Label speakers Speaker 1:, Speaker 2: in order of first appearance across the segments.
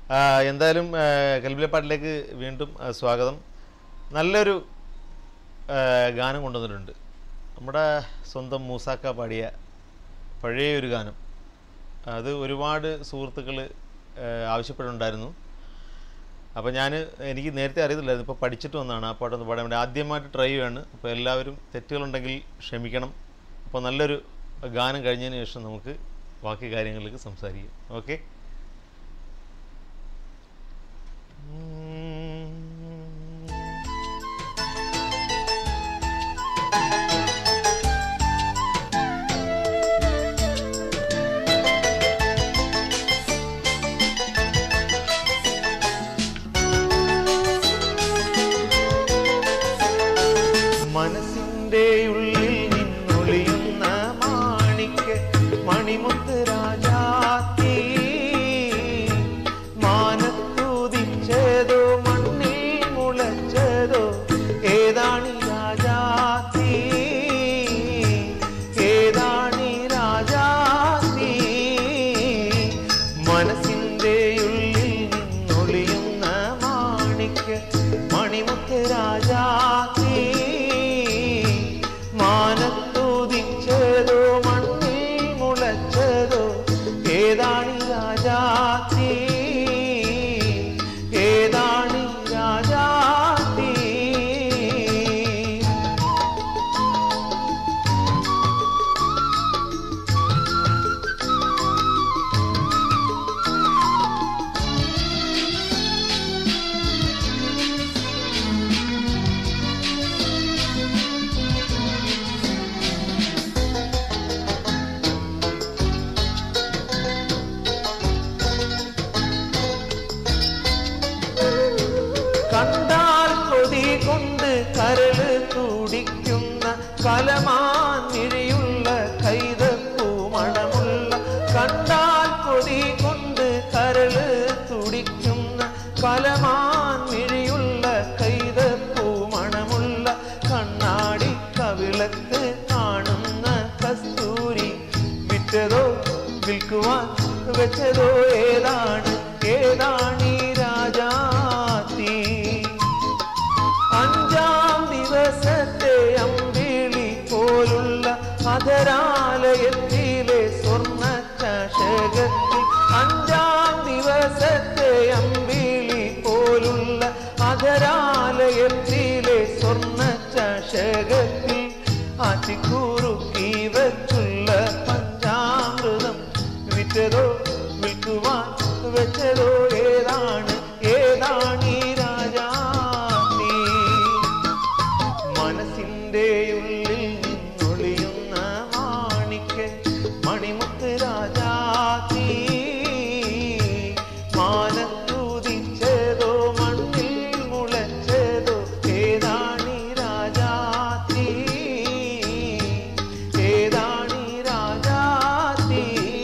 Speaker 1: ആ, എന്തായാലും ആ, കൽബിലെ പാട്ടിലേക്ക് വീണ്ടും ആ, സ്വാഗതം നല്ലൊരു ആ, ഗാനം കൊണ്ടുവന്നിട്ടുണ്ട് നമ്മുടെ സ്വന്തം മൂസാക്ക പാടിയ പഴയ ഒരു ഗാനം അത് ഒരുപാട് സുഹൃത്തുക്കൾ ആവശ്യപ്പെട്ടുണ്ടായിരുന്നു അപ്പോൾ ഞാൻ എനിക്ക് നേരത്തെ അറിയത്തില്ലായിരുന്നു ഇപ്പോൾ പഠിച്ചിട്ട് വന്നതാണ് ആ പാട്ടൊന്ന് പാടാൻ വേണ്ടി ആദ്യമായിട്ട് ട്രൈ ചെയ്യുകയാണ് അപ്പോൾ എല്ലാവരും തെറ്റുകളുണ്ടെങ്കിൽ ക്ഷമിക്കണം അപ്പോൾ നല്ലൊരു ഗാനം കഴിഞ്ഞതിന് ശേഷം നമുക്ക് ബാക്കി കാര്യങ്ങളിലേക്ക് സംസാരിക്കാം ഓക്കെ മനസ്സിൻ്റെ ഉള്ളിൽ നിന്നൊളിയുന്ന മാണിക്ക് മണിമുത്ത് രാജാത്തി മാനത്തുദിച്ചതോ മണ്ണിൽ മുളച്ചതോ ഏതാണി രാജാത്തി ഏതാണി രാജാത്തി മനസ്സിൻ്റെ ഉള്ളിൽ നിന്നൊളിയുന്ന മാണിക്ക് മണിമുത്ത് രാജാത്തി മാനത്തുദിച്ചതോ മണ്ണിൽ മുളച്ചതോ ഏതാണി രാജാത്തി ഏതാണി രാജാത്തി കണ്ടാൽ കൊതി കൊണ്ട് കരള് തുടിക്കുന്ന കലമാൻ മിഴിയുള്ള കൈതപ്പൂ മണമുള്ള കണ്ടാൽ കൊതി കൊണ്ട് കരള് തുടിക്കുന്ന കലമാൻ മിഴിയുള്ള കൈതപ്പൂ മണമുള്ള കണ്ണാടി കവിളത്ത് കാണുന്ന കസ്തൂരി വിറ്റതോ വിൽക്കുവാൻ വെച്ചതോ ഏതാണ് ഏതാണീ രാജാത്തി അഞ്ചാം ദിവസത്തെ അമ്പിളി പോലുള്ള അധരാലയത്തിലെ സ്വർണ്ണ ചഷകത്തിൽ അഞ്ചാം ദിവസത്തെ അമ്പിളി പോലുള്ള അധരാലയത്തിലെ സ്വർണ്ണ ചഷകത്തിൽ അതിക്കുറുക്കി വച്ചുള്ള പഞ്ചാമൃതം വിറ്റതോ വിൽക്കുവാൻ വെച്ചതോ ഏതാണ് ഏതാണീ രാജാത്തി മനസ്സിൻ്റെ ഉള്ളിൽ നിന്നൊളിയുന്ന മാണിക്ക് മണിമുത്ത് രാജാത്തി മാനത്തുദിച്ചതോ മണ്ണിൽ മുളച്ചതോ ഏതാണീ രാജാത്തി ഏതാണീ രാജാത്തി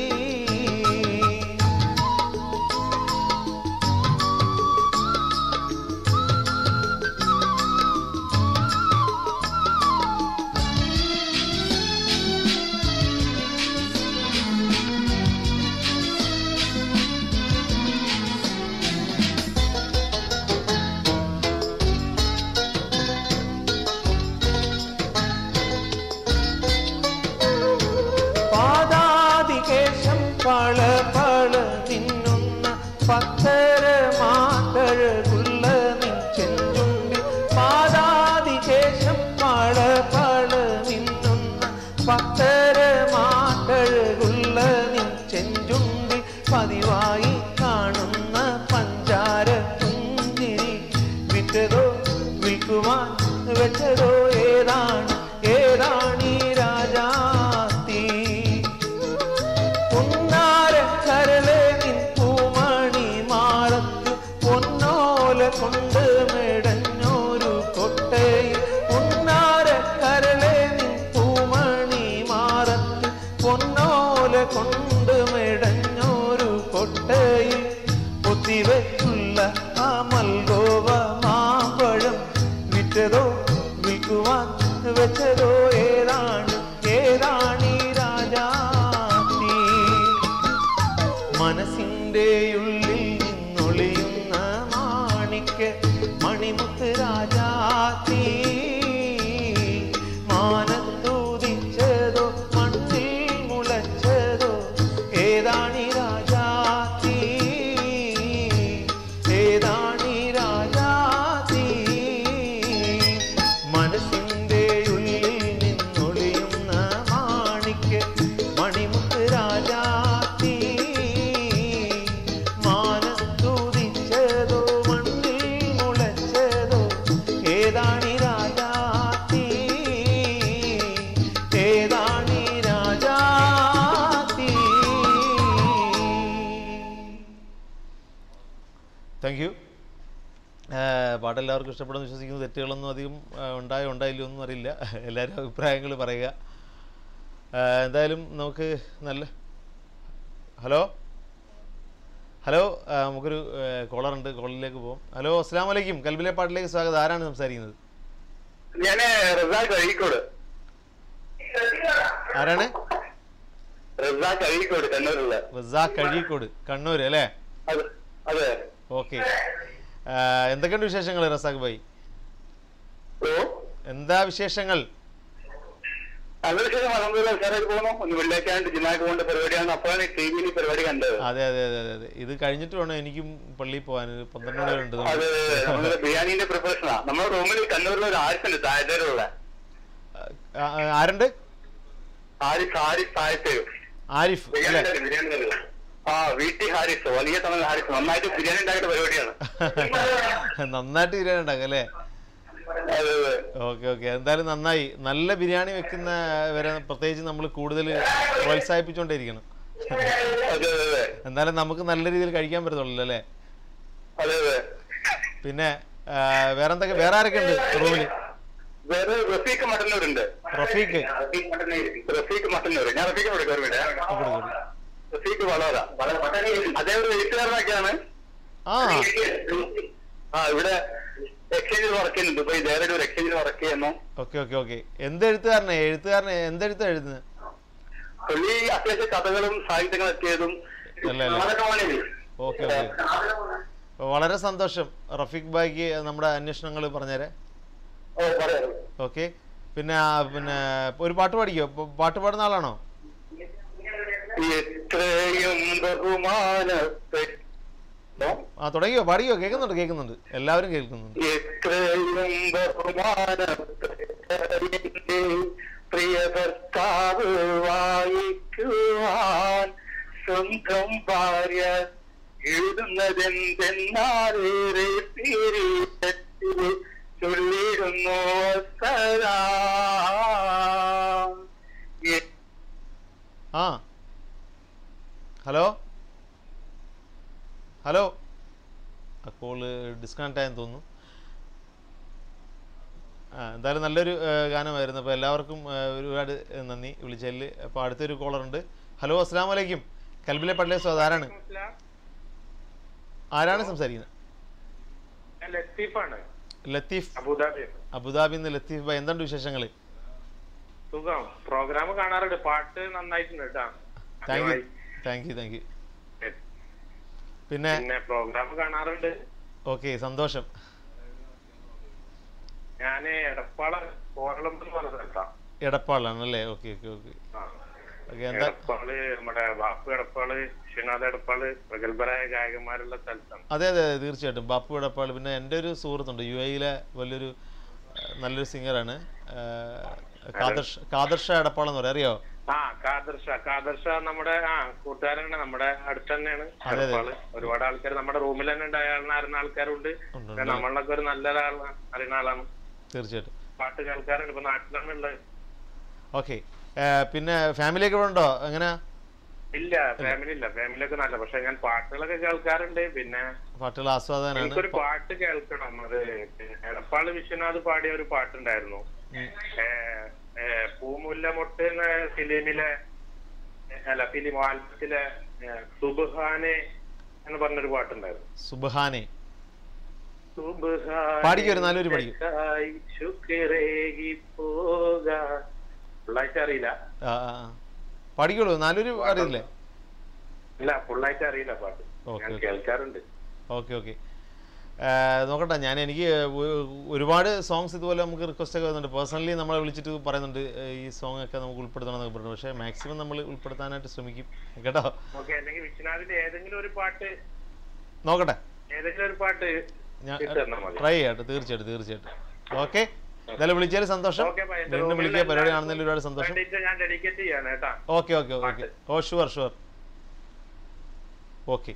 Speaker 1: പാദാതികേശം പള പള തിന്നുന്ന പത്തര മാതഴകുള്ള നിൻ ചെഞ്ചുണ്ടി പാദാതികേശം പള പള നിന്നുന്ന പത്തര മാതഴകുള്ള നിൻ ചെഞ്ചുണ്ടി പതിവായി കാണുന്ന പഞ്ചാര പുഞ്ചിരി വിറ്റതോ വിൽക്കുവാൻ വെച്ചതോ ഏതാണ് ഏതാണീ രാജാത്തി പൊന്നാര കരളെ നിൻ പൂമണി മാറത്ത് പൊന്നോല കൊണ്ട് മെടഞ്ഞോരു കൊട്ടയിൽ പൊന്നാര കരളെ നിൻ പൂമണി മാറത്ത് പൊന്നോല കൊണ്ട് മെടഞ്ഞോരു കൊട്ടയിൽ പൊത്തിവെച്ചുള്ള ആ മൽഗോവ മാമ്പഴം വിറ്റതോ വിൽക്കുവാൻ വെച്ചതോ ഏതാണ് ഏതാണീ രാജാത്തി മനസ്സിൻ്റെ ഉള്ളിൽ നിന്നു നിന്നൊളിയുന്ന മാണിക്ക് മണിമുത്ത് രാജാത്തീ മാനത്തൂതിച്ചതോ മണ്ണിൽ മുളച്ചതോ ഏതാണി രാജാത്തീ ഏതാണി രാജാത്തീ മനസ്സിൻ്റെ ഉള്ളിൽ നിന്നൊളിയുന്ന മാണിക്ക് മണിമുത്ത് രാജാത്തീ മാനത്തൂതിച്ചതോ മണ്ണിൽ മുളച്ചതോ ഏതാണി രാജാത്തീ ഏതാണി രാജാത്തീ താങ്ക് യു പാട്ട് എല്ലാവർക്കും ഇഷ്ടപ്പെടുമെന്ന് വിശ്വസിക്കുന്നു തെറ്റുകളൊന്നും അധികം ആ, ഉണ്ടായോ ഉണ്ടായില്ലോ ഒന്നും അറിയില്ല എല്ലാവരും അഭിപ്രായങ്ങൾ പറയുക ആ, എന്തായാലും നമുക്ക് നല്ല ഹലോ ഹലോ ആ, നമുക്കൊരു കോളർ ഉണ്ട് കോളിലേക്ക് പോകാം ഹലോ അസ്സാം വലൈക്കും കൽബിലെ പാട്ടിലേക്ക് സ്വാഗതം ആരാണ് സംസാരിക്കുന്നത്
Speaker 2: ഞാന് റസാഖ് അഴീക്കോട്
Speaker 1: ആരാണ്
Speaker 2: റസാഖ് അഴീക്കോട് കണ്ണൂരുള്ള
Speaker 1: റസാഖ് അഴീക്കോട് കണ്ണൂർ അല്ലേ
Speaker 2: അതെ അതെ
Speaker 1: ഓക്കെ എന്തൊക്കെയുണ്ട് വിശേഷങ്ങൾ റസാഖ് ഭായി
Speaker 2: ഓ
Speaker 1: എന്താ വിശേഷങ്ങൾ
Speaker 2: നല്ല വിഷയം അലഹമില്ല ഉഷാറായിട്ട് പോകുന്നു ഒന്ന് വെള്ളിയാഴ്ച ജിന്നാക്ക് പോകേണ്ട പരിപാടിയാണ് അപ്പോഴാണ് ടി വിയിൽ പരിപാടി കണ്ടത്
Speaker 1: അതെ അതെ അതെ അതെ അതെ ഇത് കഴിഞ്ഞിട്ട് വേണം എനിക്കും പള്ളിയിൽ പോകാൻ ഒരു പന്ത്രണ്ട് മണി വരെ ഉണ്ട്
Speaker 2: അത് നമ്മുടെ ബിരിയാണിന്റെ പ്രിപ്പറേഷനാ നമ്മുടെ റൂമിൽ കണ്ണൂരിൽ ഒരു ആരിഫുണ്ട് താഴത്തേരുള്ള
Speaker 1: ആ, ആ, ആരുണ്ട്
Speaker 2: ആരിഫ് ആരിഫ് താഴത്തേരു
Speaker 1: ആരിഫ്
Speaker 2: ബിരിയാണി
Speaker 1: അല്ലേ
Speaker 2: ഉണ്ടാക്കും, ബിരിയാണി ഉണ്ടാക്കും. ആ വീട്ടി ഹാരിസ് വലിയ തമിഴ് ഹാരിസ് നന്നായിട്ട് ബിരിയാണി ഉണ്ടാക്കുന്ന പരിപാടിയാണ്
Speaker 1: നന്നായിട്ട് ബിരിയാണി ഉണ്ടാക്കും അല്ലേ
Speaker 2: അതെ അതെ
Speaker 1: ഓക്കെ ഓക്കെ എന്തായാലും നന്നായി നല്ല ബിരിയാണി വെക്കുന്ന വരെ പ്രത്യേകിച്ച് നമ്മൾ കൂടുതൽ പ്രോത്സാഹിപ്പിച്ചുകൊണ്ടിരിക്കണം
Speaker 2: അതെ അതെ അതെ
Speaker 1: എന്നാലും നമുക്ക് നല്ല രീതിയിൽ കഴിക്കാൻ പറ്റത്തുള്ളൂ അല്ലേ
Speaker 2: അതെ അതെ
Speaker 1: പിന്നെ ആ, വേറെ എന്തൊക്കെ വേറെ ആരൊക്കെ ഉണ്ട് റൂമിൽ
Speaker 2: വേറെ റഫീഖ് മട്ടന്നൂരുണ്ട്
Speaker 1: റഫീഖ്
Speaker 2: റഫീഖ് മട്ടന്നൂർ ഞാൻ റഫീഖ് വിളിക്കാം ഒരു minute.
Speaker 1: കൊടു, കൊടു.
Speaker 2: റഫീഖ് വളര അതേ ഒരു എഴുത്തുകാരനൊക്കെയാണ്
Speaker 1: ആ
Speaker 2: ആ ഇവിടെ എക്സ്ചേഞ്ചിൽ വർക്ക് ചെയ്യുന്നു ദുബായ് ദേവയുടെ ഒരു എക്സ്ചേഞ്ചിൽ വർക്ക് ചെയ്യുന്നു
Speaker 1: ഓക്കെ ഓക്കെ ഓക്കെ എന്ത് എഴുത്തുകാരനെ എഴുത്തുകാരനെ എന്തെഴുത്താ എഴുതുന്നത്
Speaker 2: പുള്ളി അത്യാവശ്യം കഥകളും സാഹിത്യങ്ങളൊക്കെ എഴുതും
Speaker 1: അല്ല, അല്ല. ഓക്കെ ഓക്കെ വളരെ സന്തോഷം റഫീഖ് ബായിക്ക് നമ്മുടെ അന്വേഷണങ്ങൾ പറഞ്ഞേരെ
Speaker 2: ഓ പറയാം
Speaker 1: ഓക്കെ പിന്നെ ആ, പിന്നെ ഒരു പാട്ട് പാടിക്കോ പ- പാട്ട് പാടുന്ന ആളാണോ
Speaker 2: എത്രയും ബഹുമാനപ്പെട്ട
Speaker 1: ആ തുടങ്ങിയോ പാടിക്കോ കേൾക്കുന്നുണ്ട് കേൾക്കുന്നുണ്ട് എല്ലാവരും കേൾക്കുന്നുണ്ട്
Speaker 2: എത്രയും ബഹുമാനപ്പെട്ട എന്റെ പ്രിയ ഭർത്താവ് വായിക്കുവാൻ സ്വന്തം ഭാര്യ എഴുതുന്നതെന്തെന്നാലേറെ തിരിച്ചെത്തി ചൊല്ലിടുന്നു സലാം എ-
Speaker 1: ആ ഹലോ ഹലോ ആ കോള് ഡിസ്കണക്ട് ആയെന്ന് തോന്നുന്നു ആ എന്തായാലും നല്ലൊരു ആ, ഗാനമായിരുന്നു അപ്പോൾ എല്ലാവർക്കും ആ, ഒരുപാട് നന്ദി വിളിച്ചതിൽ അപ്പോൾ അടുത്തൊരു കോളർ ഉണ്ട് ഹലോ അസ്സാം വലൈക്കും കൽബിലെ പള്ളിയെ സ്വാഗതം ആരാണ് ആരാണ് സംസാരിക്കുന്നത്
Speaker 3: ലത്തീഫാണ്
Speaker 1: ലത്തീഫ്
Speaker 3: അബുദാബി
Speaker 1: അബുദാബിയിൽ നിന്ന് ലത്തീഫ് ഭായ് എന്തുണ്ട് വിശേഷങ്ങൾ
Speaker 3: സുഖം പ്രോഗ്രാം കാണാറുണ്ട് പാട്ട് നന്നായിട്ടുണ്ട് കേട്ടാ
Speaker 1: thank you thank you thank you പിന്നെ
Speaker 3: പിന്നെ പ്രോഗ്രാം കാണാറുണ്ട്
Speaker 1: ഓക്കെ സന്തോഷം
Speaker 3: ഞാന് എടപ്പാള കോരളമ്പ് എന്ന് പറഞ്ഞ സ്ഥലത്താ
Speaker 1: എടപ്പാളാണല്ലേ ഓക്കെ ഓക്കെ ഓക്കെ
Speaker 3: ആ.
Speaker 1: ഓക്കെ എന്താ
Speaker 3: എടപ്പാള് നമ്മുടെ ബാപ്പു എടപ്പാള് വിശ്വനാഥ് എടപ്പാള് പ്രഗത്ഭരായ ഗായകന്മാരുള്ള സ്ഥലത്താണ്
Speaker 1: അതെ അതെ അതെ തീർച്ചയായിട്ടും ബാപ്പു എടപ്പാൾ പിന്നെ എൻ്റെ ഒരു സുഹൃത്തുണ്ട് യു എയിലെ വലിയൊരു ആ, നല്ലൊരു സിംഗറാണ് കാദർഷ കാദർഷ എടപ്പാൾ എന്ന് പറയാം അറിയോ
Speaker 3: ആ കാദർഷ കാദർഷ നമ്മുടെ ആ കൂട്ടുകാരാണ് നമ്മുടെ അടുത്ത് തന്നെയാണ്
Speaker 1: അതെ, അതെ.
Speaker 3: എടപ്പാള് ഒരുപാട് ആൾക്കാർ നമ്മുടെ റൂമിൽ തന്നെ ഉണ്ടായിരുന്ന ആൾക്കാരുണ്ട്
Speaker 1: ഉണ്ട്,
Speaker 3: പിന്നെ നമ്മളൊക്കെ ഒരു നല്ല ഒരാളാണ് അറിയുന്ന ആളാണ്
Speaker 1: തീർച്ചയായിട്ടും
Speaker 3: പാട്ട് കേൾക്കാറുണ്ട് ഇപ്പൊ നാട്ടിലാണ് ഉള്ളത്
Speaker 1: ഓക്കെ പിന്നെ ഫാമിലിയൊക്കെ ഇവിടെ ഉണ്ടോ എങ്ങനെയാ
Speaker 3: ഇല്ല ഫാമിലി ഇല്ല ഫാമിലി ഒക്കെ നല്ല പക്ഷെ ഞാൻ പാട്ടുകളൊക്കെ കേൾക്കാറുണ്ട് പിന്നെ
Speaker 1: പാട്ടുകൾ ആസ്വാദനാണ്
Speaker 3: എനിക്കൊരു പാട്ട് കേൾക്കണം അത് എടപ്പാള് വിശ്വനാഥ് പാടിയ ഒരു പാട്ടുണ്ടായിരുന്നു
Speaker 1: ഉം.
Speaker 3: ഏ, ഏ, പൂമുല്ല മൊട്ട് എന്ന ഫിലിമിലെ അല്ല ഫിലിം ആൽബത്തിലെ ഏ, സുബ്ഹാനെ എന്ന് പറഞ്ഞൊരു പാട്ടുണ്ടായിരുന്നു
Speaker 1: സുബ്ഹാനെ
Speaker 3: സുബ്ഹാനെ
Speaker 1: പാടിക്കോ, ഒരു നാലുവരി പാടിക്കോ.
Speaker 3: തെറ്റായി ശുക്രേകി പോകാൻ. ഫുള്ളായിട്ട് അറിയില്ല
Speaker 1: ആ ആ ആ. പാടിക്കോളൂ നാലൊരു അറിയില്ലേ
Speaker 3: ഇല്ല ഫുള്ളായിട്ട് അറിയില്ല പാട്ട്
Speaker 1: ഓക്കേ,
Speaker 3: ഞാൻ
Speaker 1: ഓക്കേ.
Speaker 3: കേൾക്കാറുണ്ട്
Speaker 1: ഓക്കെ ഓക്കെ നോക്കട്ടെ ഞാൻ എനിക്ക് ഒ- ഒരുപാട് സോങ്സ് ഇതുപോലെ നമുക്ക് റിക്വസ്റ്റ് ഒക്കെ വരുന്നുണ്ട് പേഴ്സണലി നമ്മളെ വിളിച്ചിട്ട് പറയുന്നുണ്ട് ഏ, ഈ സോങ് ഒക്കെ നമുക്ക് ഉൾപ്പെടുത്തണം എന്നൊക്കെ പറഞ്ഞു പക്ഷേ മാക്സിമം നമ്മൾ ഉൾപ്പെടുത്താനായിട്ട് ശ്രമിക്കും കേട്ടോ
Speaker 3: ഓക്കെ അല്ലെങ്കിൽ വിശ്വനാഥിന്റെ ഏതെങ്കിലും ഒരു പാട്ട്
Speaker 1: നോക്കട്ടെ
Speaker 3: ഏതെങ്കിലും ഒരു പാട്ട്
Speaker 1: ഞാൻ
Speaker 3: ഇട്ട് തന്നാ മതി
Speaker 1: ട്രൈ ചെയ്യട്ടെ തീർച്ചയായിട്ടും തീർച്ചയായിട്ടും ഓക്കെ എന്തായാലും വിളിച്ചതിൽ സന്തോഷം
Speaker 3: ഓക്കെ ബൈ. എന്റെ
Speaker 1: വീണ്ടും
Speaker 3: റൂമിൽ
Speaker 1: വിളിക്കുക പരിപാടി
Speaker 3: എല്ലാവർക്കും
Speaker 1: കാണുന്നതിൽ ഒരുപാട് സന്തോഷം
Speaker 3: വേണ്ടിയിട്ട് ഞാൻ ഡെഡിക്കേറ്റ് ചെയ്യാണ് കേട്ടാ
Speaker 1: ഓക്കെ ഓക്കെ ഓക്കെ ഓ ഷുവർ ഷുവർ ഓക്കെ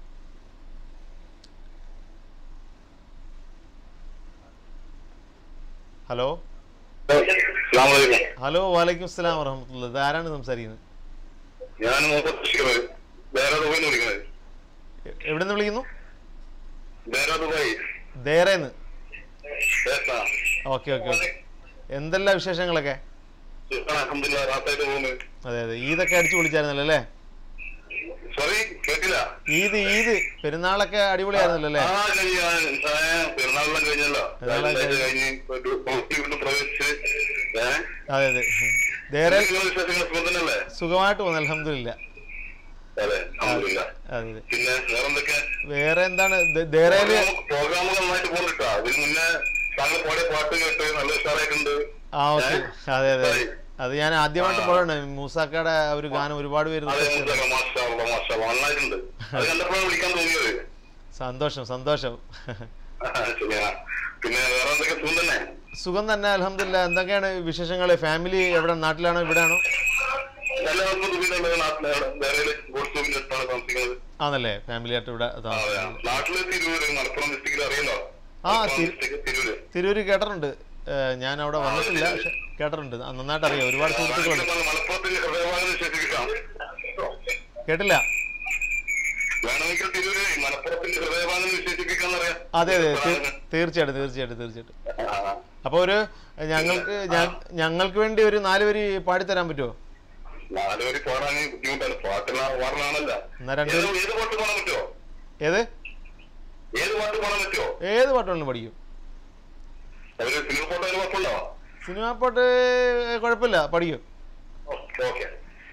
Speaker 1: ഹലോ
Speaker 2: അസ്സലാമലൈക്കും
Speaker 1: ഹലോ വാലൈക്കും സ്ലാം വറഹമത്തുള്ള ഇത് ആരാണ് സംസാരിക്കുന്നത്
Speaker 2: ഞാൻ മുഹമ്മദ് ബഷീർ ദേര ദുബൈന്ന് വിളിക്കുന്നത്
Speaker 1: എ- എവിടെ നിന്ന് വിളിക്കുന്നു
Speaker 2: ദേര ദുബായ്
Speaker 1: ദേറേന്ന്
Speaker 2: ഏട്ടാ
Speaker 1: ഓക്കെ ഓക്കെ ഓക്കെ എന്തെല്ലാം വിശേഷങ്ങളൊക്കെ
Speaker 2: അഹമ്മദില്ല റാത്തായിട്ട് പോകുന്നു
Speaker 1: അതെ അതെ ഈദൊക്കെ അടിച്ചു വിളിച്ചായിരുന്നല്ലോ അല്ലേ
Speaker 2: സോറി കേട്ടില്ല
Speaker 1: ഈദ് ഈദ് പെരുന്നാളൊക്കെ അടിപൊളിയായിരുന്നല്ലോ അല്ലേ
Speaker 2: ആ കഴിഞ്ഞ പെരുന്നാളെല്ലാം കഴിഞ്ഞല്ലോ
Speaker 1: പെരുന്നാളെല്ലാം
Speaker 2: രണ്ടാഴ്ച കഴിഞ്ഞ് ഒരു പ്രവൃത്തി വീണ്ടും പ്രവേശിച്ച് ഏഹ്
Speaker 1: അതെ അതെ ദേറെ
Speaker 2: വിശേഷങ്ങൾ സുഖം തന്നെയല്ലേ
Speaker 1: സുഖമായിട്ട് പോകുന്നു അലഹമില്ല
Speaker 2: അതെ അഹമ്മദില്ല
Speaker 1: അതെ അതെ
Speaker 2: പിന്നെ വേറെന്തൊക്കെ
Speaker 1: വേറെ എന്താണ് ദേ- ദേറയില്
Speaker 2: പ്രോഗ്രാമുകൾ നന്നായിട്ട് പോകുന്നുട്ടാ അതിന് മുന്നേ താങ്കൾ പാടിയ പാട്ട് കേട്ട് നല്ല ഉഷാറായിട്ടുണ്ട്
Speaker 1: ആ ഓക്കെ അതെ അതെ അതെ. അത് ഞാൻ ആദ്യമായിട്ട് പോയാണ് മൂസാക്കയുടെ ആ ഒരു ഗാനം ഒരുപാട് പേര്
Speaker 2: അതെ
Speaker 1: request ചെയ്തു.
Speaker 2: മാഷാ മാഷാ നന്നായിട്ടുണ്ട് അത് കണ്ടപ്പോഴാണ് വിളിക്കാൻ തോന്നിയത്
Speaker 1: സന്തോഷം സന്തോഷം
Speaker 2: ശരിയാ പിന്നെ വേറെ എന്തൊക്കെ സുഖം തന്നെ
Speaker 1: സുഖം തന്നെ അലഹമില്ല എന്തൊക്കെയാണ് വിശേഷങ്ങൾ ഫാമിലി എവിടെ നാട്ടിലാണോ ഇവിടെയാണോ
Speaker 2: എല്ലാവർക്കും ദുബൈയിലുള്ള നാട്ടിലാണ് വേറെ ഗോഡ്സൂമിന്റെ അടുത്താണ് താമസിക്കുന്നത്
Speaker 1: ആണല്ലേ ഫാമിലി ആയിട്ട് ഇവിടെ
Speaker 2: അതെ
Speaker 1: താമസിക്കുന്നത്
Speaker 2: നാട്ടില് തിരൂര് മലപ്പുറം ഡിസ്ട്രിക്റ്റിൽ അറിയല്ലോ
Speaker 1: ആ,
Speaker 2: മലപ്പുറം
Speaker 1: തി-
Speaker 2: district തിരൂര്
Speaker 1: തിരൂര് കേട്ടിട്ടുണ്ട് ഏഹ് ഞാൻ അവിടെ വന്നിട്ടില്ല പക്ഷെ കേട്ടിട്ടുണ്ട് ആ, നന്നായിട്ട് അറിയാം ഒരുപാട് സുഹൃത്തുക്കളുണ്ട്
Speaker 2: വേണമെങ്കിൽ മലപ്പുറത്തിന്റെ ഹൃദയഭാഗം വിശേഷിപ്പിക്കാം
Speaker 1: കേട്ടില്ല
Speaker 2: വേണമെങ്കിൽ തിരൂര് മലപ്പുറത്തിന്റെ ഹൃദയഭാഗം വിശേഷിപ്പിക്കാന്നറിയാം
Speaker 1: അതെ അതെ തീ- തീർച്ചയായിട്ടും തീർച്ചയായിട്ടും തീർച്ചയായിട്ടും അപ്പോൾ ഒരു ഞങ്ങൾക്ക് ഞ- ഞങ്ങൾക്ക് വേണ്ടി ഒരു നാല് വരി പാടിത്തരാൻ പറ്റുമോ
Speaker 2: നാലുപേര് പാടാൻ ബുദ്ധിമുട്ടാണ് പാട്ടുള്ള പാടാനല്ല
Speaker 1: എന്നാ രണ്ടുപേരും
Speaker 2: ഏത് പാട്ട് പാടാൻ പറ്റുമോ
Speaker 1: ഏത്
Speaker 2: ഏത് പാട്ട് പാടാൻ പറ്റുമോ
Speaker 1: ഏത് പാട്ടുകളും പഠിക്കും
Speaker 2: ഒരു സിനിമ പാട്ട് അതിന് കുഴപ്പമുണ്ടോ
Speaker 1: സിനിമാ പാട്ട് കുഴപ്പമില്ല പഠിക്കും
Speaker 2: ഓക്കെ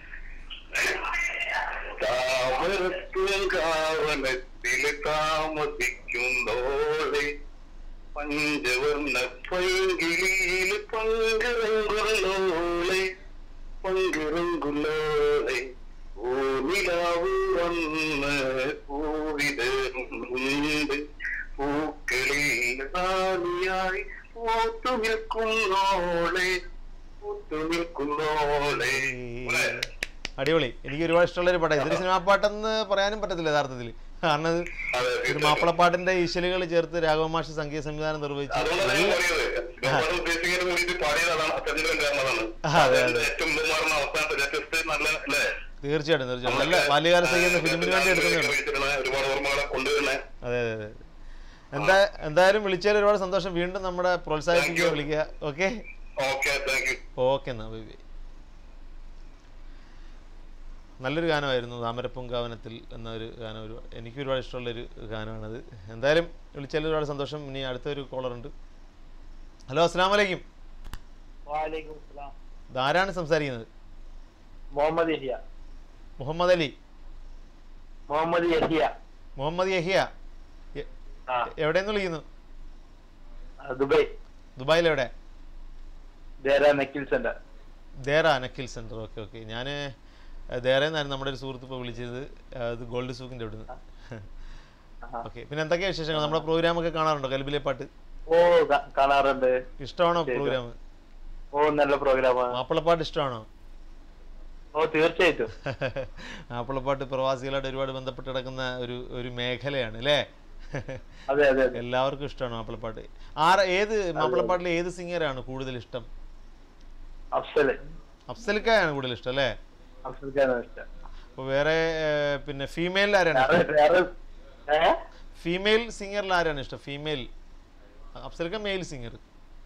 Speaker 2: താമരപ്പൂങ്കാവനത്തില് താമസിക്കുന്നോളെ പഞ്ചവർണ്ണ പൈകിളിയില് പങ്കിറങ്ങുള്ളോളെ പങ്കിറങ്ങുള്ളോളെ ഓനിലാവ് വന്ന് പൂവിടുന്നുണ്ട് പൂക്കളിൽ റാണിയായി പൂത്തു നിൽക്കുന്നോളെ പൂത്തു നിൽക്കുന്നോളെ മോളെ,
Speaker 1: അടിപൊളി എനിക്ക് ഒരുപാട് ഇഷ്ടമുള്ള ഒരു പാട്ടാണ് ഇതൊരു സിനിമാ പാട്ടെന്ന് പറയാനും പറ്റത്തില്ല യഥാർത്ഥത്തിൽ കാരണം ഇത്
Speaker 2: അതെ,
Speaker 1: ഒരു മാപ്പിളപ്പാട്ടിന്റെ ഈശലുകൾ ചേർത്ത് രാഘവമാഷി സംഗീത സംവിധാനം നിർവഹിച്ചു
Speaker 2: അതുകൊണ്ടാണ് ഞാൻ പറയുന്നത് ഇതൊക്കെ ഉദ്ദേശിക്കുന്നത് വേണ്ടിയിട്ട് പാടിയതാണ് അത്യാവശ്യം കാരണതാണ്
Speaker 1: അതെ,
Speaker 2: അതിന്റെ ഏറ്റവും ബഹുമാറുന്ന അവസാനത്തെ ലേറ്റസ്റ്റ് നല്ല അല്ലേ
Speaker 1: തീർച്ചയായിട്ടും തീർച്ചയായിട്ടും നല്ല ബാല്യകാല സഖി എന്ന ഫിലിമിന് വേണ്ടി എടുക്കുന്നതാണ്
Speaker 2: ഉപയോഗിച്ചിട്ടുള്ള ഒരുപാട് ഓർമ്മകളെ കൊണ്ടുവരുന്നേ
Speaker 1: അതെ അതെ അതെ എന്താ എന്തായാലും വിളിച്ചതിൽ ഒരുപാട് സന്തോഷം വീണ്ടും നമ്മുടെ പ്രോത്സാഹിപ്പിക്കുക വിളിക്കുക okay
Speaker 2: okay thank you
Speaker 1: okay എന്നാ ബൈ ബൈ നല്ലൊരു ഗാനമായിരുന്നു താമരപ്പൂങ്കാവനത്തിൽ എന്ന ഒരു ഗാനം ഒരു എനിക്ക് ഒരുപാട് ഇഷ്ടമുള്ളൊരു ഗാനമാണത് എന്തായാലും വിളിച്ചതിൽ ഒരുപാട് സന്തോഷം ഇനി അടുത്തൊരു കോളറുണ്ട് ഹലോ അസ്സാം വലൈക്കും
Speaker 4: വാലേക്കും സലാം
Speaker 1: ഇതാരാണ് സംസാരിക്കുന്നത്
Speaker 4: മുഹമ്മദ് യഹിയ
Speaker 1: മുഹമ്മദ് അലി
Speaker 4: മുഹമ്മദ് യഹിയ
Speaker 1: മുഹമ്മദ് യഹിയ എ-
Speaker 4: ആ
Speaker 1: എവിടെ നിന്ന് വിളിക്കുന്നു
Speaker 4: ആ, ദുബായ്
Speaker 1: ദുബായിൽ എവിടെ
Speaker 4: ദേര നക്കിൽ സെന്റർ
Speaker 1: ദേറ നക്കിൽ സെൻറ്റർ ഓക്കെ ഓക്കെ ഞാൻ ദേറെന്നായിരുന്നു നമ്മുടെ ഒരു സുഹൃത്ത് ഇപ്പോൾ വിളിച്ചത് ആ, ഇത് ഗോൾഡ് സൂക്കിൻ്റെ അവിടെ നിന്ന്
Speaker 4: ആഹാ.
Speaker 1: ഓക്കെ പിന്നെ എന്തൊക്കെയാ വിശേഷങ്ങൾ നമ്മുടെ പ്രോഗ്രാം ഒക്കെ കാണാറുണ്ടോ കൽബിലെ പാട്ട്
Speaker 4: ഓ കാ- കാണാറുണ്ട്
Speaker 1: ഇഷ്ടമാണോ
Speaker 4: ശരി.
Speaker 1: പ്രോഗ്രാം
Speaker 4: ഓ നല്ല പ്രോഗ്രാമാണ്
Speaker 1: മാപ്പിളപ്പാട്ട് ഇഷ്ടമാണോ
Speaker 4: ഓ തീർച്ചയായിട്ടും
Speaker 1: മാപ്പിളപ്പാട്ട് പ്രവാസികളായിട്ട് ഒരുപാട് ബന്ധപ്പെട്ട് കിടക്കുന്ന ഒരു ഒരു മേഖലയാണ് അല്ലേ
Speaker 4: അതെ അതെ അതെ
Speaker 1: എല്ലാവർക്കും ഇഷ്ടമാണ് മാപ്പിളപ്പാട്ട് ആര ഏത് മാപ്പിളപ്പാട്ടിലെ ഏത് സിംഗറാണ് കൂടുതൽ ഇഷ്ടം
Speaker 4: അഫ്സല്
Speaker 1: അഫ്സലിക്കായാണ് കൂടുതൽ ഇഷ്ടം അല്ലേ
Speaker 4: അഫ്സൽക്കാണ് ഇഷ്ടം
Speaker 1: അപ്പോൾ വേറെ ഏർ, പിന്നെ ഫീമെയിൽ ആരാണ്
Speaker 4: വേറെ
Speaker 1: ഇഷ്ടം
Speaker 4: വേറെ ഏ
Speaker 1: ഫീമെയിൽ സിംഗറിൽ ആരാണ് ഇഷ്ടം ഫീമെയിൽ അഫ്സലിക്ക മെയിൽ സിംഗർ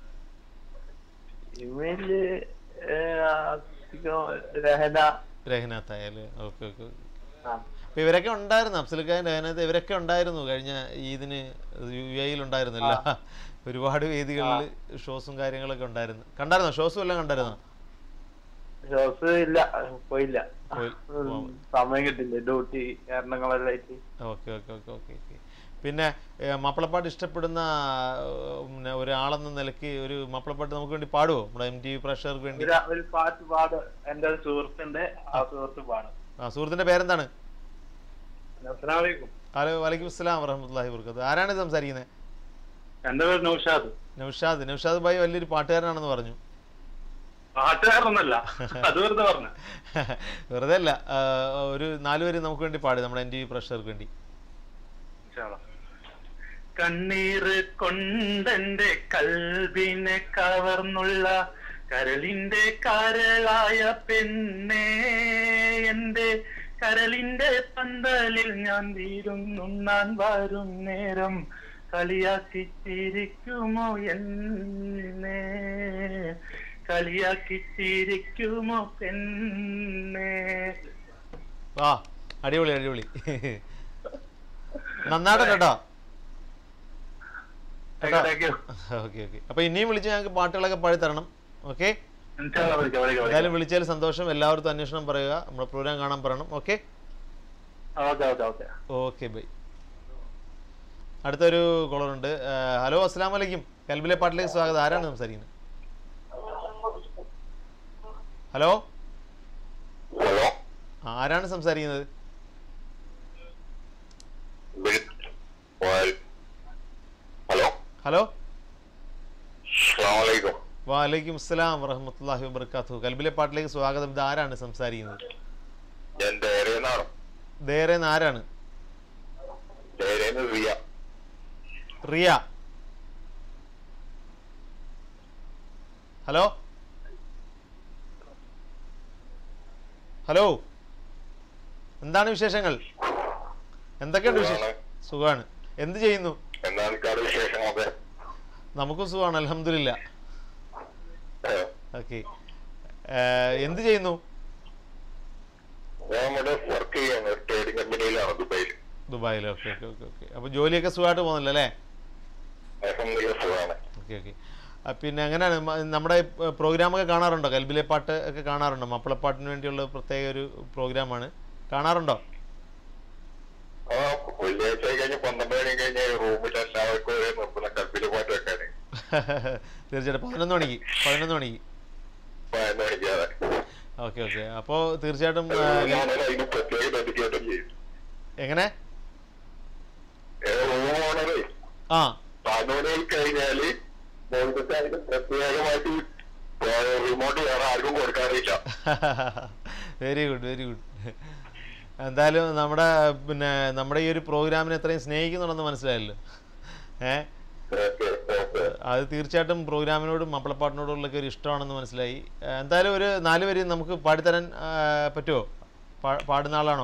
Speaker 4: ഇമെയില് ഏ, അധികം രഹന
Speaker 1: രഹനാത്തായ അല്ലേ ഓക്കെ ഓക്കെ
Speaker 4: ആ
Speaker 1: അപ്പൊ ഇവരൊക്കെ ഉണ്ടായിരുന്നു അഫ്സലിക്കാരൻ രഹനാത്ത ഇവരൊക്കെ ഉണ്ടായിരുന്നു കഴിഞ്ഞ ഈദിന് യു എയിൽ ഉണ്ടായിരുന്നില്ല ഒരുപാട് വേദികളിൽ ഷോസും കാര്യങ്ങളൊക്കെ ഉണ്ടായിരുന്നു കണ്ടായിരുന്നോ ഷോസും എല്ലാം കണ്ടായിരുന്നോ
Speaker 4: ഷോസ് ഇല്ല പോയില്ല
Speaker 1: പോയി-
Speaker 4: ഉം, സമയം കിട്ടില്ല ഡ്യൂട്ടി കാരണങ്ങളെല്ലാം ആയിട്ട്
Speaker 1: okay okay okay okay okay പിന്നെ ഏ, മാപ്പിളപ്പാട്ട് ഇഷ്ടപ്പെടുന്ന ഏ, പിന്നെ ഒരാളെന്ന നിലയ്ക്ക് ഒരു മാപ്പിളപ്പാട്ട് നമുക്ക് വേണ്ടി പാടുമോ നമ്മുടെ എം ടി വി പ്രേക്ഷകർക്ക് വേണ്ടി
Speaker 4: ഒരു ഒരു പാട്ട് പാടും എന്റെ ഒരു സുഹൃത്തുണ്ട് ആ സുഹൃത്ത് പാടും
Speaker 1: ആ സുഹൃത്തിൻ്റെ പേരെന്താണ്
Speaker 4: അസ്സലാമലൈക്കും
Speaker 1: ഹലോ വലൈക്കും അസ്സലാം വറഹമത്തല്ലാഹി വർക്കത്ത് ആരാണ് ഇത് സംസാരിക്കുന്നത്
Speaker 4: എന്റെ പേര് നൗഷാദ്
Speaker 1: നൗഷാദ് നൗഷാദ് ഭായി വലിയൊരു പാട്ടുകാരനാണെന്ന് പറഞ്ഞു
Speaker 4: പാട്ടുകാരനൊന്നല്ല അത് വെറുതെ പറഞ്ഞു
Speaker 1: വെറുതെ അല്ല ആ, ഒരു നാലുപേര് നമുക്ക് വേണ്ടി പാടി നമ്മുടെ എൻ ടി വി പ്രേക്ഷകർക്ക് വേണ്ടി
Speaker 4: കണ്ണീര് കൊണ്ടെന്റെ കൽവിനെ കവർന്നുള്ള കരളിന്റെ കരളായ പെണ്ണേ എന്റെ കരളിന്റെ പന്തലിൽ ഞാൻ വീരുന്നുണ്ണാൻ വരും നേരം കളിയാക്കി ചിരിക്കുമോ എന്നെ കളിയാക്കി ചിരിക്കുമോ പെണ്ണേ
Speaker 1: വാ അടിപൊളി അടിപൊളി നന്നായിട്ടുണ്ട് കേട്ടോ കേട്ടോ
Speaker 4: Thank you.
Speaker 1: ഓക്കെ ഓക്കെ അപ്പൊ ഇനിയും വിളിച്ച് ഞങ്ങൾക്ക് പാട്ടുകളൊക്കെ പാടി തരണം ഓക്കെ
Speaker 4: ഇൻഷാല്ലാ വിളിക്കാം, വിളിക്കാം, വിളിക്കാം.
Speaker 1: എന്തായാലും വിളിച്ചതിൽ സന്തോഷം എല്ലാവർക്കും അന്വേഷണം പറയുക നമ്മുടെ പ്രോഗ്രാം കാണാൻ പറയണം okay
Speaker 4: okay okay okay
Speaker 1: okay bye അടുത്തൊരു കോളറുണ്ട് ഹലോ അസ്സാം വലൈക്കും കൽബിലെ പാട്ടിലേക്ക് സ്വാഗതം ആരാണ് സംസാരിക്കുന്നത് ഹലോ
Speaker 2: ഹലോ
Speaker 1: ആ, ആരാണ് സംസാരിക്കുന്നത്
Speaker 2: ഹലോ
Speaker 1: ഹലോ
Speaker 2: അസ്സാമലൈക്കും
Speaker 1: വാലൈക്കും അസ്സലാം വറഹമത്തല്ലാഹി വബർക്കാത്തു കൽബിലെ പാട്ടിലേക്ക് സ്വാഗതം ഇത് ആരാണ് സംസാരിക്കുന്നത്
Speaker 2: ഞാൻ ധൈര്യനാണ്
Speaker 1: ദേറെ ആരാണ്
Speaker 2: ധൈര്യം റിയ
Speaker 1: റിയ ഹലോ ഹലോ എന്താണ് വിശേഷങ്ങൾ എന്തൊക്കെയുണ്ട് വിശേഷം
Speaker 2: സുഖാണ്.
Speaker 1: സുഖമാണ് എന്ത് ചെയ്യുന്നു
Speaker 2: എന്താണ് കാട് വിശേഷമൊക്കെ
Speaker 1: നമുക്കും സുഖമാണ് അലഹമില്ല
Speaker 2: ഏഹ്.
Speaker 1: ഓക്കെ എന്ത് ചെയ്യുന്നു
Speaker 2: ഞാൻ ഇവിടെ വർക്ക് ചെയ്യാണ് ഒരു ട്രേഡിംഗ് കമ്പനിയിലാണ് ദുബൈയിൽ
Speaker 1: ദുബായിൽ ഓക്കെ ഓക്കെ ഓക്കെ ഓക്കെ അപ്പോൾ ജോലിയൊക്കെ സുഖമായിട്ട് പോകുന്നില്ല അല്ലേ
Speaker 2: അലഹമില്ല സുഖമാണ്
Speaker 1: ഓക്കെ ഓക്കെ പിന്നെ എങ്ങനെയാണ് മ- നമ്മുടെ പ്രോഗ്രാമൊക്കെ കാണാറുണ്ടോ കൽബിലെ പാട്ട് ഒക്കെ കാണാറുണ്ടോ മപ്പിളപ്പാട്ടിന് വേണ്ടിയുള്ള പ്രത്യേക ഒരു പ്രോഗ്രാമാണ് കാണാറുണ്ടോ
Speaker 2: ആ വെള്ളിയാഴ്ച കഴിഞ്ഞ് പന്ത്രണ്ട് മണി കഴിഞ്ഞ് റൂമിൽ എല്ലാവർക്കും ഒരേ നിർത്തുന്ന കൽപ്പില് പാട്ട് വെക്കാന്
Speaker 1: തീർച്ചയായിട്ടും പതിനൊന്ന് മണിക്ക് പതിനൊന്ന് മണിക്ക്
Speaker 2: പതിനൊന്ന് മണിക്കാതെ
Speaker 1: ഓക്കെ ഓക്കെ അപ്പോൾ തീർച്ചയായിട്ടും ആ,
Speaker 2: ഞാനത് അതിന് പ്രത്യേക ഡെഡിക്കേറ്റും ചെയ്യും
Speaker 1: എങ്ങനെ
Speaker 2: റൂം ഓണറേ
Speaker 1: ആ
Speaker 2: പതിനൊന്നിൽ കഴിഞ്ഞാല് മോൾക്ക് അതിന് പ്രത്യേകമായിട്ട് റിമോട്ട് വേറെ ആർക്കും കൊടുക്കാറില്ല
Speaker 1: വെരി ഗുഡ് വെരി ഗുഡ് എന്തായാലും നമ്മുടെ പിന്നെ നമ്മുടെ ഈ ഒരു പ്രോഗ്രാമിനെ എത്രയും സ്നേഹിക്കുന്നുണ്ടെന്ന് മനസ്സിലായല്ലോ ഏ
Speaker 2: ഓക്കെ ഓക്കെ
Speaker 1: അത് തീർച്ചയായിട്ടും പ്രോഗ്രാമിനോടും മാപ്പിളപ്പാട്ടിനോടുള്ളൊക്കെ ഒരു ഇഷ്ടമാണെന്ന് മനസ്സിലായി ഏ, എന്തായാലും ഒരു നാല് വരി നമുക്ക് പാടിത്തരാൻ ആ, പറ്റുമോ പാ- പാടുന്ന ആളാണോ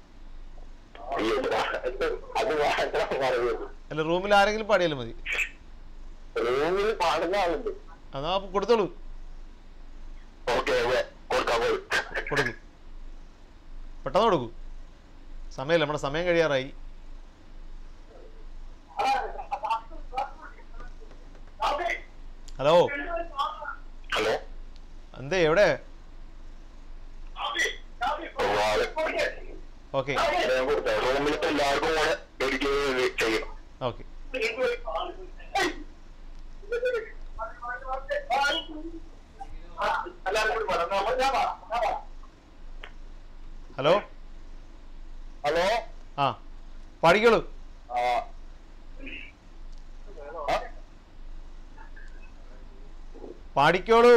Speaker 2: അത് മാത്രം പറയുന്നത്
Speaker 1: അല്ല റൂമിൽ ആരെങ്കിലും പാടിയാലും മതി
Speaker 2: റൂമിൽ പാടുന്ന ആളുണ്ട്
Speaker 1: എന്നാ കൊടുത്തോളൂ
Speaker 2: ഓക്കെ കൊടുക്കാൻ പോയി
Speaker 1: കൊടുക്കൂ പെട്ടെന്ന് കൊടുക്കൂ സമയമില്ല നമ്മുടെ സമയം കഴിയാറായി ഹലോ
Speaker 2: ഹലോ
Speaker 1: എന്തേ എവിടെ ഓക്കെ
Speaker 2: റൂമിലത്തെ എല്ലാവർക്കും കൂടെ ഡെഡിക്കേറ്റ് ചെയ്യണം
Speaker 1: ഓക്കെ ഹലോ
Speaker 2: ഹലോ
Speaker 1: ആ പാടിക്കോളൂ പാടിക്കോളൂ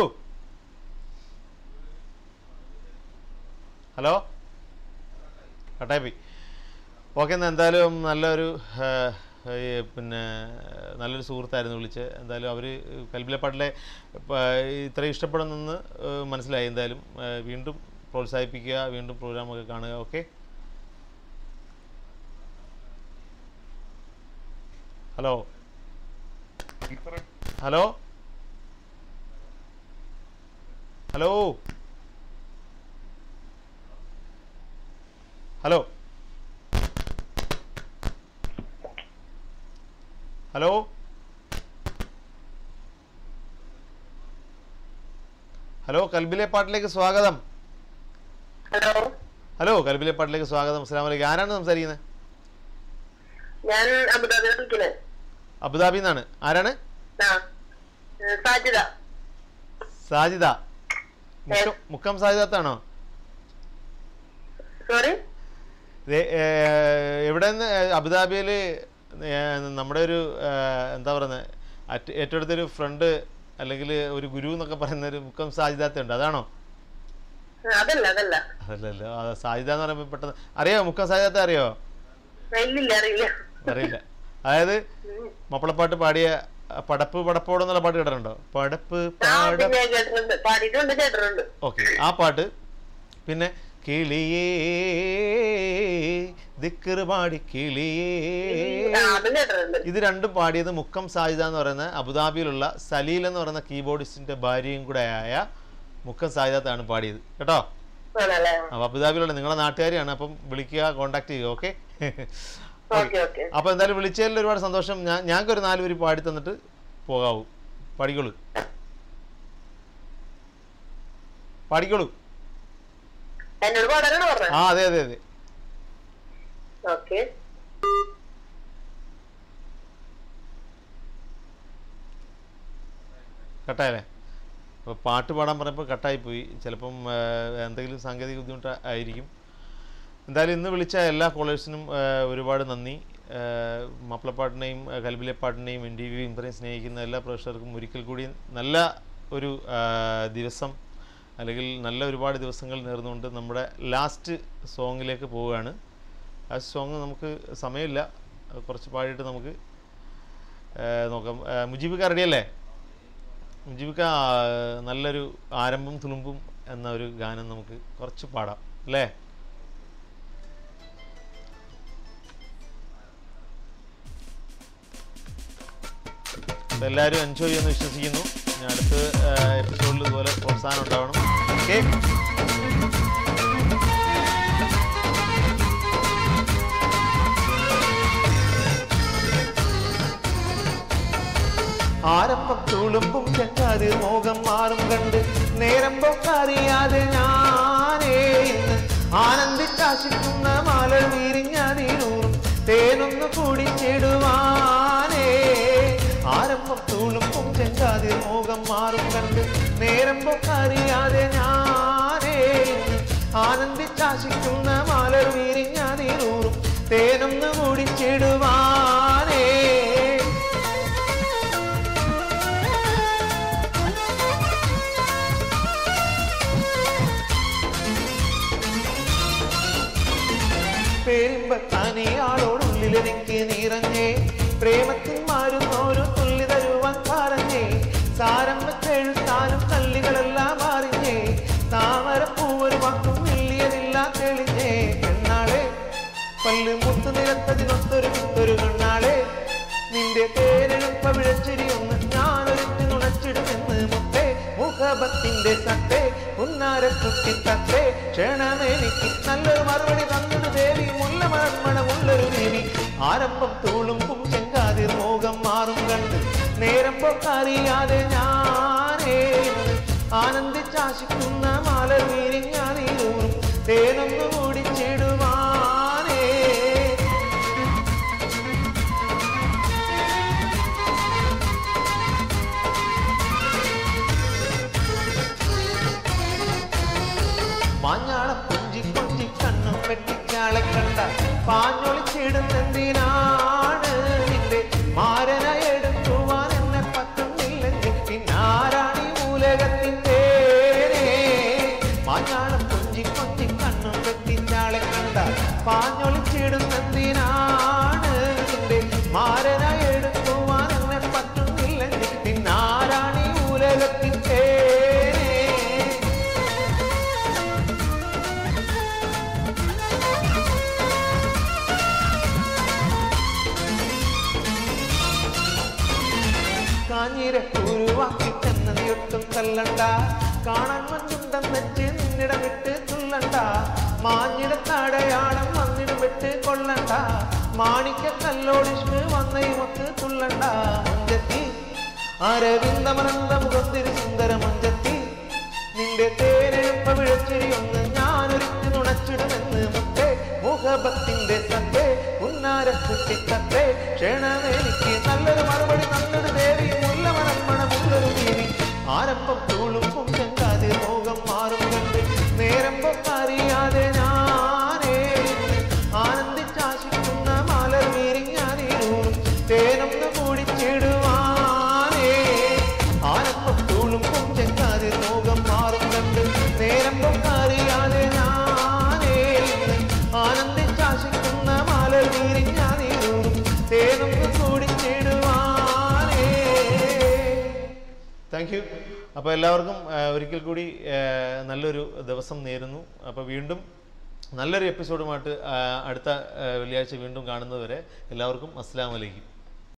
Speaker 1: ഹലോ കട്ടായി പോയി ഓക്കെ എന്നാൽ എന്തായാലും നല്ലൊരു ആ, ഈ പിന്നെ നല്ലൊരു സുഹൃത്തായിരുന്നു വിളിച്ച് എന്തായാലും അവർ കൽബിലെ പാട്ടിലെ പ- ഇത്രയും ഇഷ്ടപ്പെടുന്നെന്ന് ആ, മനസ്സിലായി എന്തായാലും ആ, വീണ്ടും പ്രോത്സാഹിപ്പിക്കുക വീണ്ടും പ്രോഗ്രാമൊക്കെ കാണുക okay hello hello hello hello hello hello കൽബിലെ പാട്ടിലേക്ക് സ്വാഗതം
Speaker 5: ഹലോ
Speaker 1: ഹലോ കൽബിലെ പാട്ടിലേക്ക് സ്വാഗതം അസ്സാം വലൈക്കും ആരാണ് സംസാരിക്കുന്നത്
Speaker 5: ഞാൻ അബുദാബി വിളിക്കണേ
Speaker 1: അബുദാബി നിന്നാണ് ആരാണ്
Speaker 5: ആ ഏ, സാജിദ
Speaker 1: സാജിദ മുക്കം മുക്കം സാജിദത്താണോ
Speaker 5: സോറി
Speaker 1: എവിടെ നിന്ന് അബുദാബിയിൽ നമ്മുടെ ഒരു ആ, എന്താ പറയുന്നത് അറ്റ് ഏറ്റവും അടുത്തൊരു ഫ്രണ്ട് അല്ലെങ്കിൽ ഒരു ഗുരു എന്നൊക്കെ പറയുന്ന ഒരു മുക്കം സാജിദാത്ത ഉണ്ട് അതാണോ
Speaker 5: അതല്ല അതല്ല
Speaker 1: അതല്ലല്ലോ ആ സാജിദ എന്ന് പറയുമ്പോൾ പെട്ടെന്ന് അറിയോ മുക്കം സാജിദാത്ത അറിയോ
Speaker 5: ഇല്ലില്ല അറിയില്ല
Speaker 1: അറിയില്ല അതായത് മപ്പളപ്പാട്ട് പാടിയ ആ, പടപ്പ് പടപ്പോട് എന്നുള്ള പാട്ട് കേട്ടിട്ടുണ്ടോ പടപ്പ്
Speaker 5: ആ
Speaker 1: പാട
Speaker 5: പിന്നെ കേട്ടിട്ടുണ്ട് പാടിയിട്ടുണ്ട് കേട്ടിട്ടുണ്ട്
Speaker 1: ഓക്കെ ആ പാട്ട് പിന്നെ കിളിയേ ദിക്കറ് പാടി കിളിയേ
Speaker 5: ആ, അതും കേട്ടിട്ടുണ്ട്
Speaker 1: ഇത് രണ്ടും പാടിയത് മുക്കം സാജിദ എന്ന് പറയുന്ന അബുദാബിയിലുള്ള സലീൽ എന്ന് പറയുന്ന കീബോർഡിസ്റ്റിന്റെ ഭാര്യയും കൂടെ ആയ മുക്കം സാജിദത്താണ് പാടിയത് കേട്ടോ
Speaker 5: ആണല്ലേ
Speaker 1: അപ്പൊ അബുദാബിയിലുള്ള നിങ്ങളെ നാട്ടുകാരിയാണ് അപ്പം വിളിക്കുക കോണ്ടാക്ട് ചെയ്യുക ഓക്കെ
Speaker 5: ഓക്കെ ഓക്കെ
Speaker 1: അപ്പൊ എന്തായാലും വിളിച്ചതിൽ ഒരുപാട് സന്തോഷം ഞാൻ ഞങ്ങൾക്ക് ഒരു നാല് പേര് പാടി തന്നിട്ട് പോകാവൂ പാടിക്കോളൂ പാടിക്കോളൂ
Speaker 5: എന്നോട് പാടാനാണ് പറഞ്ഞത്
Speaker 1: ആ അതെ അതെ അതെ
Speaker 5: ഓക്കെ
Speaker 1: കട്ടായല്ലേ അപ്പോൾ പാട്ട് പാടാൻ പറഞ്ഞപ്പോൾ കട്ടായിപ്പോയി ചിലപ്പം ആ, എന്തെങ്കിലും സാങ്കേതിക ബുദ്ധിമുട്ട് ആയിരിക്കും എന്തായാലും ഇന്ന് വിളിച്ച എല്ലാ കോളേഴ്സിനും ഒരുപാട് നന്ദി ആ, മാപ്പിളപ്പാട്ടിനെയും ആ, കൽബിലെ പാട്ടിനെയും എൻ ടി വിയും ഇത്രയും സ്നേഹിക്കുന്ന എല്ലാ പ്രേക്ഷകർക്കും ഒരിക്കൽ കൂടി നല്ല ഒരു ആ, ദിവസം അല്ലെങ്കിൽ നല്ല ഒരുപാട് ദിവസങ്ങൾ നേർന്നുകൊണ്ട് നമ്മുടെ ലാസ്റ്റ് സോങ്ങിലേക്ക് പോവുകയാണ് ആ സോങ് നമുക്ക് സമയമില്ല അത് കുറച്ച് പാടിയിട്ട് നമുക്ക് ആ, നോക്കാം ആ, മുജീബിക്ക റെഡിയല്ലേ മുജീബിക്ക ആ, നല്ലൊരു ആരംഭം തുളുമ്പും എന്ന ഒരു ഗാനം നമുക്ക് കുറച്ച് പാടാം അല്ലേ അപ്പോൾ എല്ലാവരും എൻജോയ് ചെയ്യുമെന്ന് വിശ്വസിക്കുന്നു ഇനി അടുത്ത എപ്പിസോഡിൽ ഇതുപോലെ പ്രോത്സാഹനം ഉണ്ടാവണം ഓക്കെ ആരംഭം തുളുമ്പും ചെങ്കാത് മോഹം മാറും കണ്ട് നേരം പൊക്കറിയാതെ ഞാനേ ഇന്ന് ആനന്ദിച്ചാശിക്കുന്ന മലർ വിരിഞ്ഞതിലൂറും തേനൊന്നു കുടിച്ചിടുവാനേ ആരംഭം തുളുമ്പും ചെങ്കാത് മോഹം മാറും കണ്ട് നേരം പൊക്കറിയാതെ ഞാനേ ഇന്ന് ആനന്ദിച്ചാശിക്കുന്ന മലർ വിരിഞ്ഞതിലൂറും തേനൊന്നു കുടിച്ചിടുവാനേ പേരിമ്പത്താനിയാളോടുള്ളിലെനിക്ക് നിറഞ്ഞേ പ്രേമത്തിൻ മാറുന്നോരു തുള്ളി തരുവാൻ പറഞ്ഞേ സാരം വെച്ചെഴുത്താനും കല്ലുകളെല്ലാം അറിഞ്ഞേ താമരപ്പൂവൊരു വാക്കും മില്ലിയതില്ല തെളിഞ്ഞേ പെണ്ണാളെ പല്ല് മുത്തു നിരത്തതിനൊത്തൊരു മുത്തൊരു കണ്ണാളെ നിന്റെ തേരെഴുപ്പ വിഴച്ചിരി ഒന്ന് ഞാനൊരുത്തി നുണച്ചിടുമെന്ന് മുത്തേ മുഖഭത്തിന്റെ സത്തേ ഉന്നാരക്കുട്ടി തത്തേ ക്ഷണമെനിക്ക് നല്ലൊരു മറുപടി തന്നിട്ട് ദേവി മുല്ല മണമുള്ളൊരു ദേവി ആരംഭം തൂളുമ്പും ചെങ്കാതിർ മോഹം മാറും കണ്ട് നേരം പൊക്കറിയാതെ ഞാനേ ആനന്ദിച്ചാശിക്കുന്ന മാലർ വിരിഞ്ഞാനീരൂറും തേനൊന്നു കുടിച്ചിടുവാനേ മാഞ്ഞാളം കൊഞ്ചി കൊഞ്ചി കണ്ണും വെട്ടിച്ചാളെ കണ്ട പാഞ്ഞൊളിച്ചിടുന്നെന്തിനാണ് നിന്റെ മാരന എടുക്കുവാൻ എന്നെ പറ്റുന്നില്ലെങ്കിൽ പിന്നാരാണി മൂലകത്തിൻ്റെ മാഞ്ഞാളം കൊഞ്ചി കൊഞ്ചി കണ്ണും വെട്ടിച്ചാളെ കണ്ട പാഞ്ഞൊളിച്ചിടുന്നെന്തിനാണ് നിന്റെ മാരന എടുക്കുവാൻ എന്നെ പറ്റുന്നില്ലെങ്കിൽ പിന്നാരാണി മൂലകത്തിൻ്റെ കാഞ്ഞിരക്കൂരുവാക്കി തന്നെ നീയൊട്ടും തല്ലണ്ട കാണാൻ മഞ്ഞുണ്ടം വെച്ച് നിന്നിടം വിട്ട് തുള്ളണ്ട മാഞ്ഞിടത്തടയാളം വന്നിടം വിട്ട് കൊള്ളണ്ട മാണിക്ക കല്ലോടിഷ്ക്ക് വന്നയുമൊത്ത് തുള്ളണ്ട മഞ്ചത്തി അരവിന്ദമനന്ദ മുഖത്തിരി സുന്ദര മഞ്ചത്തി നിന്റെ തേനെഴുപ്പ വിഴച്ചിരി ഒന്ന് ഞാനൊരുക്കി നുണച്ചിടുമെന്ന് മുത്തേ മുഖബത്തിന്റെ സത്തേ ഉന്നാര കുട്ടിത്തത്തേ ക്ഷണമെനിക്ക് നല്ലൊരു മറുപടി നല്ലൊരു ദേവി മുല്ല മനമ്മണ മുള്ളൊരു ദേവി ആരംഭം തൂളുമ്പും ചെങ്കാതെ മോഹം മാറും കണ്ട് നേരമ്പം അറിയാതെ ഞാനേ ആനന്ദിച്ചാശിക്കുന്ന മലർ വീരിഞ്ഞാനീരും തേനൊന്ന് കൂടിച്ചിടുവാനേ ആനന്ദം തൂളുമ്പും ചെങ്കാതെ മോഹം മാറും കണ്ട് നേരമ്പം അറിയാതെ ഞാനേ ആനന്ദിച്ചാശിക്കുന്ന മലർ വീരിഞ്ഞാനീരും തേനൊന്ന് കൂടിച്ചിടുവാനേ താങ്ക് യു അപ്പോൾ എല്ലാവർക്കും ആ, ഒരിക്കൽ കൂടി ആ, നല്ലൊരു ദിവസം നേരുന്നു അപ്പോൾ വീണ്ടും നല്ലൊരു എപ്പിസോഡുമായിട്ട് ആ, അടുത്ത ആ, വെള്ളിയാഴ്ച വീണ്ടും കാണുന്നതുവരെ എല്ലാവർക്കും അസ്സാം വലൈക്കും